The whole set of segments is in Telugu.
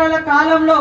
సంవత్సరాల కాలంలో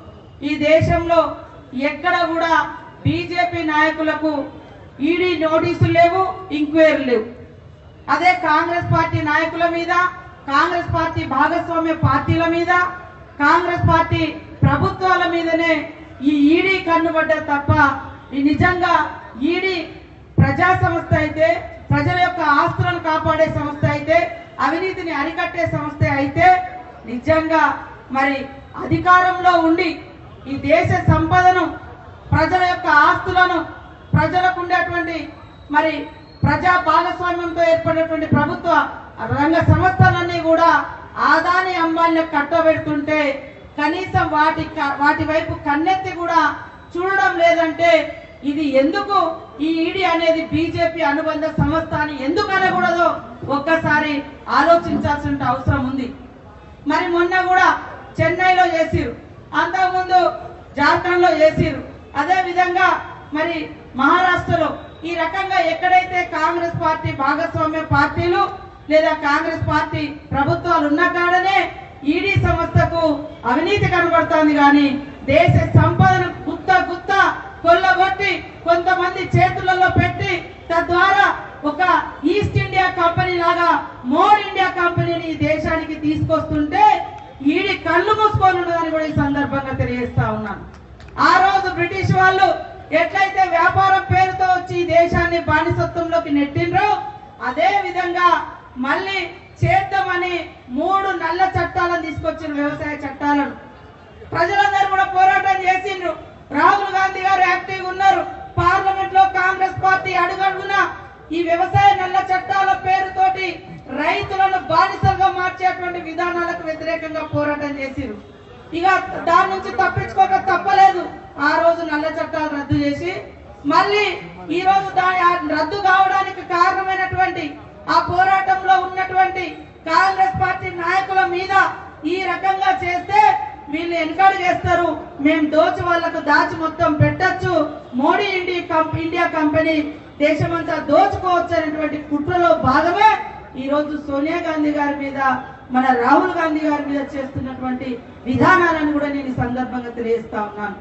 ఈ దేశంలో ఎక్కడ కూడా బీజేపీ నాయకులకు ఈడీ నోటీసులు లేవు ఎంక్వైరీ లేవు అదే కాంగ్రెస్ పార్టీ నాయకుల మీద కాంగ్రెస్ పార్టీ భాగస్వామ్య పార్టీల మీద కాంగ్రెస్ పార్టీ ప్రభుత్వాల మీదనే ఈ ఈడీ కన్నుబడ్డ తప్ప ఈ నిజంగా ఈడీ ప్రజా సంస్థ అయితే ప్రజల యొక్క ఆస్తులను కాపాడే సంస్థ అయితే అవినీతిని అరికట్టే సంస్థ అయితే నిజంగా మరి అధికారంలో ఉండి ఈ దేశ సంపదను ప్రజల యొక్క ఆస్తులను ప్రజలకు ఉండేటువంటి మరి ప్రజా భాగస్వామ్యంతో ఏర్పడినటువంటి ప్రభుత్వ రంగ సంస్థలన్నీ కూడా ఆదాని అంబాన్ని కట్టబెడుతుంటే కనీసం వాటి క- వాటి వైపు కన్నెత్తి కూడా చూడడం లేదంటే ఇది ఎందుకు ఈ ఈడీ అనేది బీజేపీ అనుబంధ సంస్థ అని ఎందుకు అనకూడదో ఒక్కసారి ఆలోచించాల్సిన అవసరం ఉంది మరి మొన్న కూడా చెన్నైలో చేసిరు అంతకుముందు జార్ఖండ్ లో చేసిరు అదే విధంగా మరి మహారాష్ట్రలో ఈ రకంగా ఎక్కడైతే కాంగ్రెస్ పార్టీ భాగస్వామ్య పార్టీలు లేదా కాంగ్రెస్ పార్టీ ప్రభుత్వాలు ఉన్న కాడనే ఈడీ సంస్థకు అవినీతి కనబడుతోంది కానీ దేశ సంపదను గుత్త గుత్త కొల్లగొట్టి కొంతమంది చేతులలో పెట్టి తద్వారా ఒక ఈస్ట్ ఇండియా కంపెనీ లాగా మోర్ ఇండియా కంపెనీని ఈ దేశానికి తీసుకొస్తుంటే ఈడి కళ్ళు మూసుకొని ఉన్నదని కూడా ఈ సందర్భంగా తెలియజేస్తా ఉన్నాను ఆ రోజు బ్రిటిష్ వాళ్ళు ఎట్లయితే వ్యాపారం పేరుతో వచ్చి ఈ దేశాన్ని బానిసత్వంలోకి నెట్టిండ్రో అదే విధంగా మళ్ళీ చేద్దామని మూడు నల్ల చట్టాలను తీసుకొచ్చిన వ్యవసాయ చట్టాలను ప్రజలందరూ కూడా పోరాటం చేసిండ్రు రాహుల్ గాంధీ గారు యాక్టివ్ ఉన్నారు పార్లమెంట్ లో కాంగ్రెస్ పార్టీ అడుగడుగున ఈ వ్యవసాయ నల్ల చట్టాల పేరుతోటి రైతులను బానిసలుగా మార్చేటువంటి విధానాలకు వ్యతిరేకంగా పోరాటం చేసిరు ఇక దాని నుంచి తప్పించుకోక తప్పలేదు ఆ రోజు నల్ల చట్టాలు రద్దు చేసి మళ్ళీ ఈ రోజు దాని ఆ రద్దు కావడానికి కారణమైనటువంటి ఆ పోరాటంలో ఉన్నటువంటి కాంగ్రెస్ పార్టీ నాయకుల మీద ఈ రకంగా చేస్తే వీళ్ళు వెనకాడు చేస్తారు మేము దోచి వాళ్ళకు దాచి మొత్తం పెట్టొచ్చు మోడీ ఇండియా కం- ఇండియా కంపెనీ దేశమంతా దోచుకోవచ్చు అనేటువంటి కుట్రలో భాగమే ఈ రోజు సోనియా గాంధీ గారి మీద మన రాహుల్ గాంధీ గారి మీద చేస్తున్నటువంటి విధానాలను కూడా నేను ఈ సందర్భంగా తెలియజేస్తా ఉన్నాను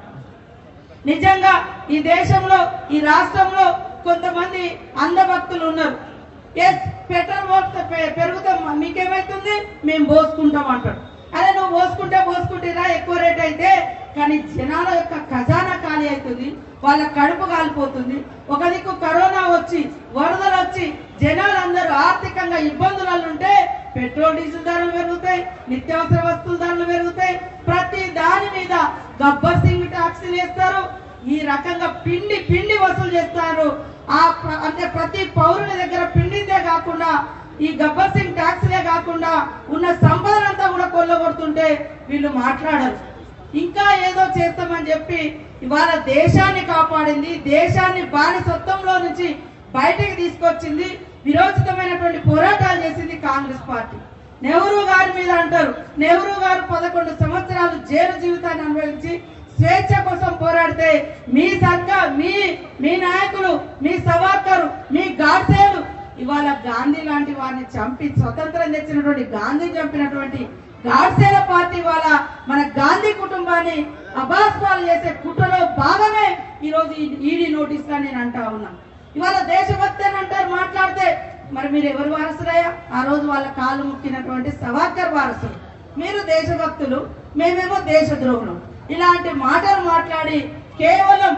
నిజంగా ఈ దేశంలో ఈ రాష్ట్రంలో కొంతమంది అంధభక్తులు ఉన్నారు ఎస్ పెట్రోల్ పోస్తే పె- పెరుగుతాం మీకేమైతుంది మేము పోసుకుంటాం అంటాడు అదే నువ్వు పోసుకుంటే పోసుకుంటేరా ఎక్కువ రేట్ అయితే కానీ జనాల యొక్క ఖజానా ఖాళీ అవుతుంది వాళ్ళ కడుపు కాలిపోతుంది ఒక దిక్కు కరోనా వచ్చి వరదలు వచ్చి జనాలందరూ ఆర్థికంగా ఇబ్బందులలో ఉంటే పెట్రోల్ డీజిల్ ధరలు పెరుగుతాయి నిత్యావసర వస్తువుల ధరలు పెరుగుతాయి ప్రతి దాని మీద గబ్బర్ సింగ్ ట్యాక్సీలు వేస్తారు ఈ రకంగా పిండి పిండి వసూలు చేస్తారు ఆ ప్ర- అంటే ప్రతి పౌరుని దగ్గర పిండిందే కాకుండా ఈ గబ్బర్ సింగ్ ట్యాక్సీలే కాకుండా ఉన్న సంపదనంతా కూడా కొల్లగొడుతుంటే వీళ్ళు మాట్లాడరు ఇంకా ఏదో చేస్తామని చెప్పి ఇవాళ దేశాన్ని కాపాడింది దేశాన్ని బానిసత్వంలో నుంచి బయటికి తీసుకొచ్చింది విరోచితమైనటువంటి పోరాటాలు చేసింది కాంగ్రెస్ పార్టీ నెహ్రూ గారి మీద అంటారు నెహ్రూ గారు పదకొండు సంవత్సరాలు జైలు జీవితాన్ని అనుభవించి స్వేచ్ఛ కోసం పోరాడితే మీ సర్కార్ మీ మీ నాయకులు మీ సవార్కరు మీ గాడ్సేలు ఇవాళ గాంధీ లాంటి వారిని చంపి స్వతంత్రం తెచ్చినటువంటి గాంధీ చంపినటువంటి గాడ్సేల పార్టీ వాళ్ళ మన గాంధీ కుటుంబాన్ని అభాస్పాలు చేసే కుట్రలో భాగమే ఈ రోజు ఈ ఈడీ నోటీస్ గా నేను అంటా ఉన్నా ఇవాళ దేశభక్తి అని అంటారు మాట్లాడితే మరి మీరు ఎవరు వారసులయ్యా ఆ రోజు వాళ్ళ కాళ్ళు ముక్కినటువంటి సవాకర్ వారసులు మీరు దేశభక్తులు మేమేమో దేశద్రోహులం ఇలాంటి మాటలు మాట్లాడి కేవలం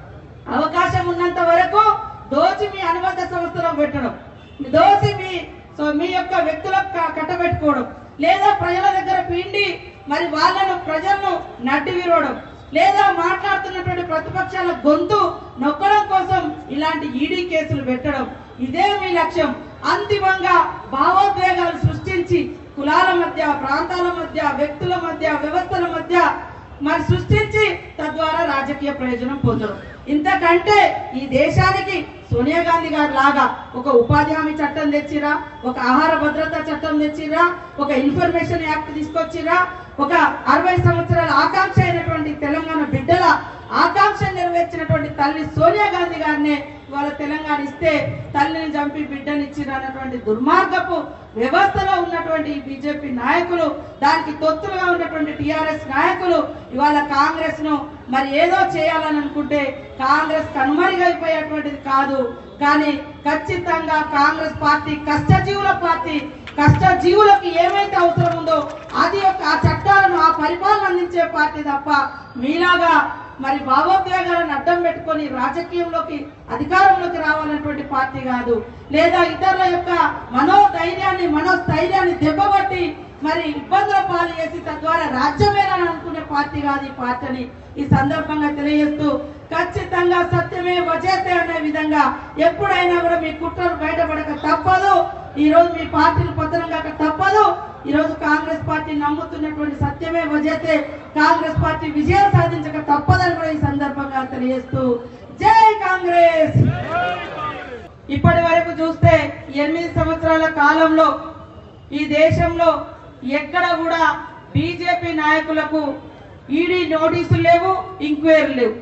అవకాశం ఉన్నంత వరకు దోచి మీ అనుబంధ సంస్థలో పెట్టడం దోచి మీ సో మీ యొక్క వ్యక్తులకు క- కట్టబెట్టుకోవడం లేదా ప్రజల దగ్గర పిండి మరి వాళ్ళను ప్రజలను నడ్డి విరవడం లేదా మాట్లాడుతున్నటువంటి ప్రతిపక్షాల గొంతు నొక్కడం కోసం ఇలాంటి ఈడీ కేసులు పెట్టడం ఇదే మీ లక్ష్యం అంతిమంగా భావోద్వేగాలు సృష్టించి కులాల మధ్య ప్రాంతాల మధ్య వ్యక్తుల మధ్య వ్యవస్థల మధ్య మరి సృష్టించి తద్వారా రాజకీయ ప్రయోజనం పొందడం ఇంతకంటే ఈ దేశానికి సోనియా గాంధీ గారి లాగా ఒక ఉపాధి హామీ చట్టం తెచ్చిరా ఒక ఆహార భద్రత చట్టం తెచ్చిరా ఒక ఇన్ఫర్మేషన్ యాక్ట్ తీసుకొచ్చిరా ఒక అరవై సంవత్సరాల ఆకాంక్ష అయినటువంటి తెలంగాణ బిడ్డల ఆకాంక్ష నెరవేర్చినటువంటి తల్లి సోనియా గాంధీ గారిని ఇవాళ తెలంగాణ ఇస్తే తల్లిని చంపి బిడ్డనిచ్చిన అన్నటువంటి దుర్మార్గపు వ్యవస్థలో ఉన్నటువంటి ఈ బీజేపీ నాయకులు దానికి తొత్తులుగా ఉన్నటువంటి టిఆర్ఎస్ నాయకులు ఇవాళ కాంగ్రెస్ ను మరి ఏదో చేయాలని అనుకుంటే కాంగ్రెస్ కనుమరుగైపోయేటువంటిది కాదు కానీ ఖచ్చితంగా కాంగ్రెస్ పార్టీ కష్టజీవుల పార్టీ కష్టజీవులకు ఏమైతే అవసరం ఉందో అది యొక్క ఆ చట్టాలను ఆ పరిపాలన అందించే పార్టీ తప్ప మీలాగా మరి భావోద్వేగాలను అడ్డం పెట్టుకొని రాజకీయంలోకి అధికారంలోకి రావాలన్నటువంటి పార్టీ కాదు లేదా ఇతరుల యొక్క మనోధైర్యాన్ని మనోస్థైర్యాన్ని దెబ్బకొట్టి మరి ఇబ్బందుల పాలు చేసి తద్వారా రాజ్యమేనని అనుకునే పార్టీ కాదు ఈ పార్టీని ఈ సందర్భంగా తెలియజేస్తూ ఖచ్చితంగా సత్యమే వజేతే అనే విధంగా ఎప్పుడైనా కూడా మీ కుట్రలు బయటపడక తప్పదు ఈ రోజు మీ పార్టీలు పతనం కాక తప్పదు ఈ రోజు కాంగ్రెస్ పార్టీ నమ్ముతున్నటువంటి సత్యమే వజేతే కాంగ్రెస్ పార్టీ విజయం సాధించక తప్పదని కూడా ఈ సందర్భంగా తెలియజేస్తూ జై కాంగ్రెస్ ఇప్పటి వరకు చూస్తే ఎనిమిది సంవత్సరాల కాలంలో ఈ దేశంలో ఎక్కడ కూడా బీజేపీ నాయకులకు ఈడీ నోటీసులు లేవు ఎంక్వైరీ లేవు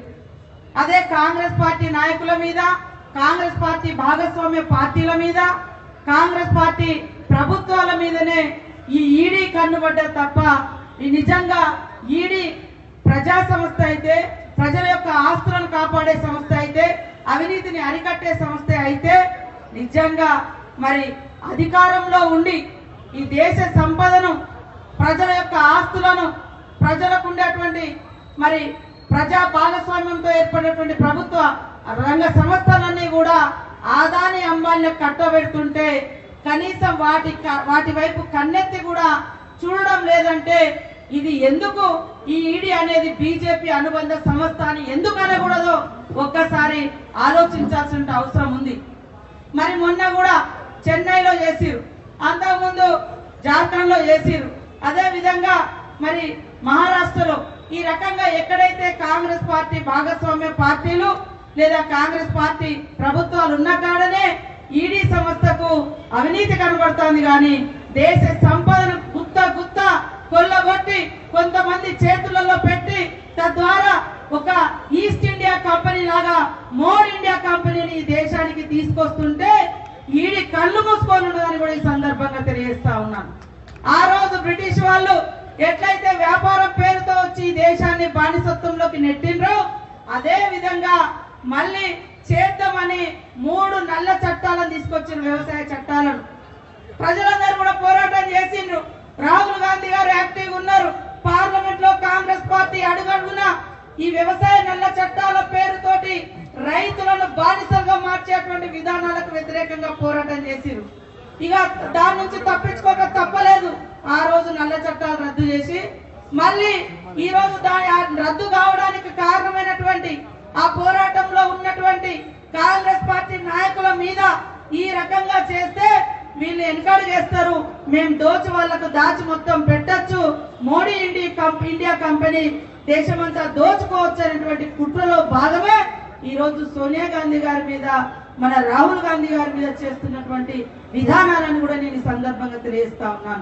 అదే కాంగ్రెస్ పార్టీ నాయకుల మీద కాంగ్రెస్ పార్టీ భాగస్వామ్య పార్టీల మీద కాంగ్రెస్ పార్టీ ప్రభుత్వాల మీదనే ఈ ఈడీ కన్నుబడ్డ తప్ప ఈ నిజంగా ఈడీ ప్రజా సంస్థ అయితే ప్రజల యొక్క ఆస్తులను కాపాడే సంస్థ అయితే అవినీతిని అరికట్టే సంస్థ అయితే నిజంగా మరి అధికారంలో ఉండి ఈ దేశ సంపదను ప్రజల యొక్క ఆస్తులను ప్రజలకు ఉండేటువంటి మరి ప్రజా భాగస్వామ్యంతో ఏర్పడినటువంటి ప్రభుత్వ రంగ సంస్థలన్నీ కూడా ఆదాని అంబాన్లకు కట్టబెడుతుంటే కనీసం వాటి క- వాటి వైపు కన్నెత్తి కూడా చూడడం లేదంటే ఇది ఎందుకు ఈ ఈడీ అనేది బీజేపీ అనుబంధ సంస్థ అని ఎందుకు అనకూడదో ఒక్కసారి ఆలోచించాల్సిన అవసరం ఉంది మరి మొన్న కూడా చెన్నైలో చేసిరు అంతకుముందు జార్ఖండ్ లో చేసిరు అదే విధంగా మరి మహారాష్ట్రలో ఈ రకంగా ఎక్కడైతే కాంగ్రెస్ పార్టీ భాగస్వామ్య పార్టీలు లేదా కాంగ్రెస్ పార్టీ ప్రభుత్వాలు ఉన్న కాడనే ఈడీ సంస్థకు అవినీతి కనబడుతోంది కానీ దేశ సంపదను గుత్త గుత్త కొల్లగొట్టి కొంతమంది చేతులలో పెట్టి తద్వారా ఒక ఈస్ట్ ఇండియా కంపెనీ లాగా మోర్ ఇండియా కంపెనీని ఈ దేశానికి తీసుకొస్తుంటే ఈడి కళ్ళు మూసుకొని ఉండదని కూడా ఈ సందర్భంగా తెలియజేస్తా ఉన్నాను ఆ రోజు బ్రిటిష్ వాళ్ళు ఎట్లయితే వ్యాపారం పేరుతో వచ్చి ఈ దేశాన్ని బానిసత్వంలోకి నెట్టిండ్రో అదే విధంగా మళ్ళీ చేద్దామని మూడు నల్ల చట్టాలను తీసుకొచ్చిన వ్యవసాయ చట్టాలను ప్రజలందరూ కూడా పోరాటం చేసిండ్రు రాహుల్ గాంధీ గారు యాక్టివ్ ఉన్నారు పార్లమెంట్ లో కాంగ్రెస్ పార్టీ అడుగడుగున ఈ వ్యవసాయ నల్ల చట్టాల పేరుతోటి రైతులను బానిసలుగా మార్చేటువంటి విధానాలకు వ్యతిరేకంగా పోరాటం చేసిరు ఇక దాని నుంచి తప్పించుకోక తప్పలేదు ఆ రోజు నల్ల చట్టాలు రద్దు చేసి మళ్ళీ ఈ రోజు దాని ఆ రద్దు కావడానికి కారణమైనటువంటి ఆ పోరాటంలో ఉన్నటువంటి కాంగ్రెస్ పార్టీ నాయకుల మీద ఈ రకంగా చేస్తే వీళ్ళు వెనకాడు చేస్తారు మేము దోచి వాళ్ళకు దాచి మొత్తం పెట్టొచ్చు మోడీ ఇండియా కం- ఇండియా కంపెనీ దేశమంతా దోచుకోవచ్చు అనేటువంటి కుట్రలో భాగమే ఈ రోజు సోనియా గాంధీ గారి మీద మన రాహుల్ గాంధీ గారి మీద చేస్తున్నటువంటి విధానాలను కూడా నేను ఈ సందర్భంగా తెలియజేస్తా ఉన్నాను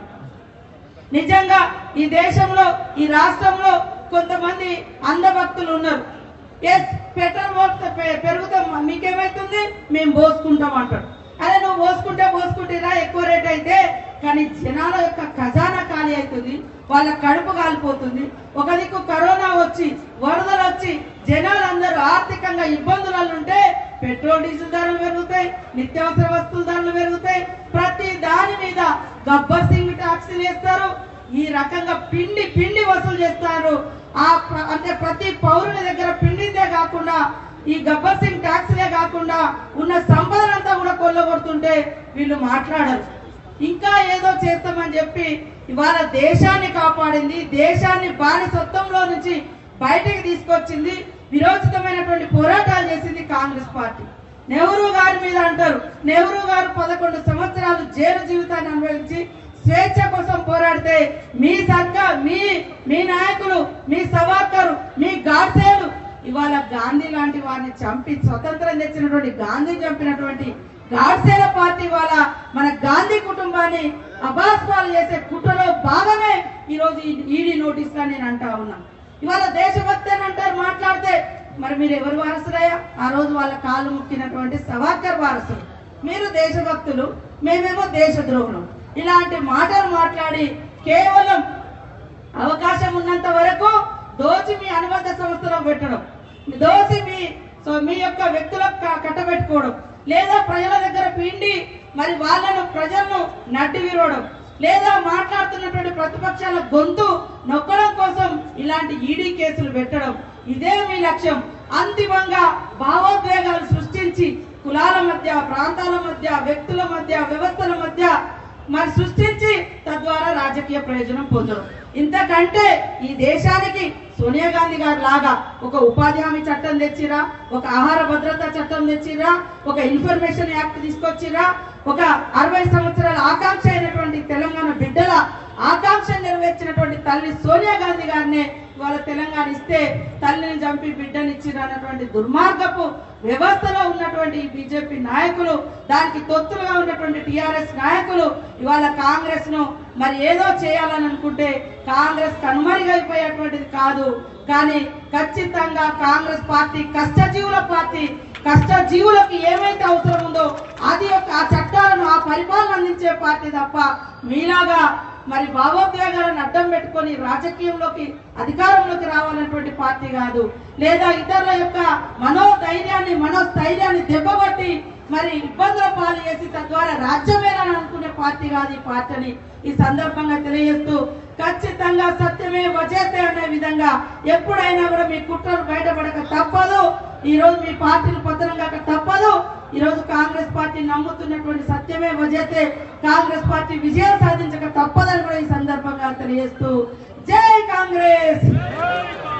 నిజంగా ఈ దేశంలో ఈ రాష్ట్రంలో కొంతమంది అంధభక్తులు ఉన్నారు ఎస్ పెట్రోల్ పోస్తే పె- పెరిగితే మ- మీకేమైతుంది మేము పోసుకుంటాం అంటాడు అదే నువ్వు పోసుకుంటే పోసుకుంటేరా ఎక్కువ రేట్ అయితే కానీ జనాల యొక్క ఖజానా ఖాళీ అవుతుంది వాళ్ళ కడుపు కాలిపోతుంది ఒక దిక్కు కరోనా వచ్చి వరదలు వచ్చి జనాలందరూ ఆర్థికంగా ఇబ్బందులలో ఉంటే పెట్రోల్ డీజిల్ ధరలు పెరుగుతాయి నిత్యావసర వస్తువుల ధరలు పెరుగుతాయి ప్రతి దాని మీద గబ్బర్ సింగ్ ట్యాక్సీలు వేస్తారు ఈ రకంగా పిండి పిండి వసూలు చేస్తారు ఆ ప్ర- అంటే ప్రతి పౌరుని దగ్గర పిండిందే కాకుండా ఈ గబ్బర్ సింగ్ ట్యాక్సీలే కాకుండా ఉన్న సంపదనంతా కూడా కొల్లగొడుతుంటే వీళ్ళు మాట్లాడరు ఇంకా ఏదో చేస్తామని చెప్పి ఇవాళ దేశాన్ని కాపాడింది దేశాన్ని బానిసత్వంలో నుంచి బయటికి తీసుకొచ్చింది విరోచితమైనటువంటి పోరాటాలు చేసింది కాంగ్రెస్ పార్టీ నెహ్రూ గారి మీద అంటారు నెహ్రూ గారు పదకొండు సంవత్సరాలు జైలు జీవితాన్ని అనుభవించి స్వేచ్ఛ కోసం పోరాడితే మీ సర్కార్ మీ మీ నాయకులు మీ సవార్కరు మీ గాడ్సేలు ఇవాళ గాంధీ లాంటి వారిని చంపి స్వతంత్రం తెచ్చినటువంటి గాంధీ చంపినటువంటి గాడ్సేల పార్టీ వాళ్ళ మన గాంధీ కుటుంబాన్ని అభాస్పాలు చేసే కుట్రలో భాగమే ఈ రోజు ఈ ఈడీ నోటీస్ గా నేను అంటా ఉన్నా ఇవాళ దేశభక్తి అని అంటారు మాట్లాడితే మరి మీరు ఎవరు వారసులయ్యా ఆ రోజు వాళ్ళ కాళ్ళు ముక్కినటువంటి సవాకర్ వారసులు మీరు దేశభక్తులు మేమేమో దేశద్రోహులు ఇలాంటి మాటలు మాట్లాడి కేవలం అవకాశం ఉన్నంత వరకు దోచి మీ అనుబంధ సంస్థలో పెట్టడం దోచి మీ సో మీ యొక్క వ్యక్తులకు క- కట్టబెట్టుకోవడం లేదా ప్రజల దగ్గర పిండి మరి వాళ్ళను ప్రజలను నడ్డి విరవడం లేదా మాట్లాడుతున్నటువంటి ప్రతిపక్షాల గొంతు నొక్కడం కోసం ఇలాంటి ఈడీ కేసులు పెట్టడం ఇదే మీ లక్ష్యం అంతిమంగా భావోద్వేగాలు సృష్టించి కులాల మధ్య ప్రాంతాల మధ్య వ్యక్తుల మధ్య వ్యవస్థల మధ్య మరి సృష్టించి తద్వారా రాజకీయ ప్రయోజనం పొందడం ఇంతకంటే ఈ దేశానికి సోనియా గాంధీ గారి లాగా ఒక ఉపాధి హామీ చట్టం తెచ్చిరా ఒక ఆహార భద్రతా చట్టం తెచ్చిరా ఒక ఇన్ఫర్మేషన్ యాక్ట్ తీసుకొచ్చిరా ఒక అరవై సంవత్సరాల ఆకాంక్ష అయినటువంటి తెలంగాణ బిడ్డల ఆకాంక్ష నెరవేర్చినటువంటి తల్లి సోనియా గాంధీ గారినే వాళ్ళ తెలంగాణ ఇస్తే తల్లిని చంపి బిడ్డనిచ్చిరు అన్నటువంటి దుర్మార్గపు వ్యవస్థలో ఉన్నటువంటి ఈ బీజేపీ నాయకులు దానికి తొత్తులుగా ఉన్నటువంటి టిఆర్ఎస్ నాయకులు ఇవాళ కాంగ్రెస్ ను మరి ఏదో చేయాలని అనుకుంటే కాంగ్రెస్ కనుమరుగైపోయేటువంటిది కాదు కానీ ఖచ్చితంగా కాంగ్రెస్ పార్టీ కష్టజీవుల పార్టీ కష్టజీవులకు ఏమైతే అవసరం ఉందో అది యొక్క ఆ చట్టాలను ఆ పరిపాలన అందించే పార్టీ తప్ప మీలాగా మరి భావోద్వేగాలను అడ్డం పెట్టుకొని రాజకీయంలోకి అధికారంలోకి రావాలన్నటువంటి పార్టీ కాదు లేదా ఇతరుల యొక్క మనోధైర్యాన్ని మనోస్థైర్యాన్ని దెబ్బకొట్టి మరి ఇబ్బందుల పాలు చేసి తద్వారా రాజ్యమేనని అనుకునే పార్టీ కాదు ఈ పార్టీని ఈ సందర్భంగా తెలియజేస్తూ ఖచ్చితంగా సత్యమే వజేతే అనే విధంగా ఎప్పుడైనా కూడా మీ కుట్రలు బయటపడక తప్పదు ఈ రోజు మీ పార్టీలు పతనం కాక తప్పదు ఈ రోజు కాంగ్రెస్ పార్టీ నమ్ముతున్నటువంటి సత్యమే వజేతే కాంగ్రెస్ పార్టీ విజయం సాధించక తప్పదని కూడా ఈ సందర్భంగా తెలియజేస్తూ జై కాంగ్రెస్